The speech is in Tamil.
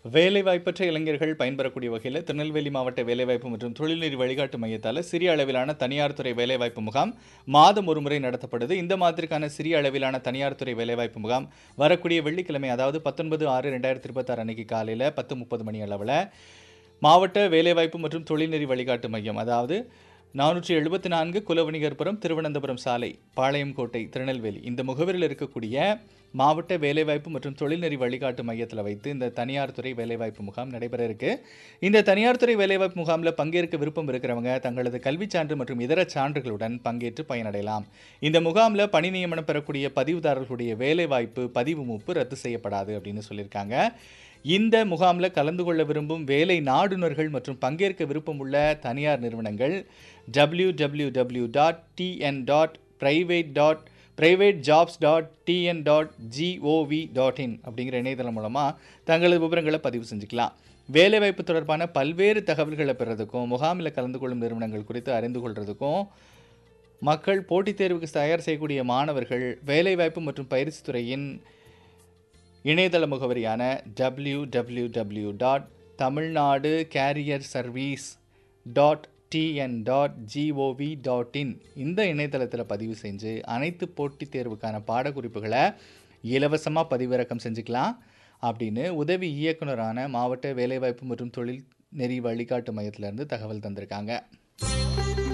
வேலைவாய்ப்பற்ற இளைஞர்கள் பயன்பெறக்கூடிய வகையில் திருநெல்வேலி மாவட்ட வேலைவாய்ப்பு மற்றும் தொழில்நெறி வழிகாட்டு மையத்தால் சிறிய அளவிலான தனியார் துறை வேலைவாய்ப்பு முகாம் மாதம் ஒரு முறை நடத்தப்படுது இந்த மாதிரிக்கான சிறிய அளவிலான தனியார் துறை வேலைவாய்ப்பு முகாம் வரக்கூடிய வெள்ளிக்கிழமை அதாவது பத்தொன்பது ஆறு ரெண்டாயிரத்தி இருபத்தாறு அன்னைக்கு காலையில் பத்து முப்பது மணி அளவில் மாவட்ட வேலைவாய்ப்பு மற்றும் தொழில்நெறி வழிகாட்டு மையம் அதாவது நானூற்றி எழுபத்தி நான்கு குலவணிகர்புரம் திருவனந்தபுரம் சாலை பாளையங்கோட்டை திருநெல்வேலி இந்த முகவரியில் இருக்கக்கூடிய மாவட்ட வேலைவாய்ப்பு மற்றும் தொழில்நெறி வழிகாட்டு மையத்தில் வைத்து இந்த தனியார் துறை வேலைவாய்ப்பு முகாம் நடைபெற இருக்கு இந்த தனியார் துறை வேலைவாய்ப்பு முகாமில் பங்கேற்க விருப்பம் இருக்கிறவங்க தங்களது கல்விச் சான்று மற்றும் இதர சான்றுகளுடன் பங்கேற்று பயனடையலாம் இந்த முகாமில் பணி நியமனம் பெறக்கூடிய பதிவுதாரர்களுடைய வேலைவாய்ப்பு பதிவு மூப்பு ரத்து செய்யப்படாது அப்படின்னு சொல்லியிருக்காங்க இந்த முகாமில் கலந்து கொள்ள விரும்பும் வேலை நாடுனர்கள் மற்றும் பங்கேற்க விருப்பம் உள்ள தனியார் நிறுவனங்கள் W W W dot TN dot private dot private jobs dot TN dot G O V dot in அப்படிங்கிற இணையதளம் மூலமாக தங்களது விவரங்களை பதிவு செஞ்சுக்கலாம் வேலைவாய்ப்பு தொடர்பான பல்வேறு தகவல்களை பெறதுக்கும் முகாமில் கலந்து கொள்ளும் நிறுவனங்கள் குறித்து அறிந்து கொள்றதுக்கும் மக்கள் போட்டித் தேர்வுக்கு தயார் செய்யக்கூடிய மாணவர்கள் வேலைவாய்ப்பு மற்றும் பயிற்சி துறையின் இணையதள முகவரியான W W W dot Tamilnadu career service dot TN dot G O V dot in இந்த இணையதளத்தில் பதிவு செஞ்சு அனைத்து போட்டித் தேர்வுக்கான பாடக்குறிப்புகளை இலவசமாக பதிவிறக்கம் செஞ்சுக்கலாம் அப்படின்னு உதவி இயக்குனரான மாவட்ட வேலைவாய்ப்பு மற்றும் தொழில் நெறி வழிகாட்டு மையத்திலேருந்து தகவல் தந்திருக்காங்க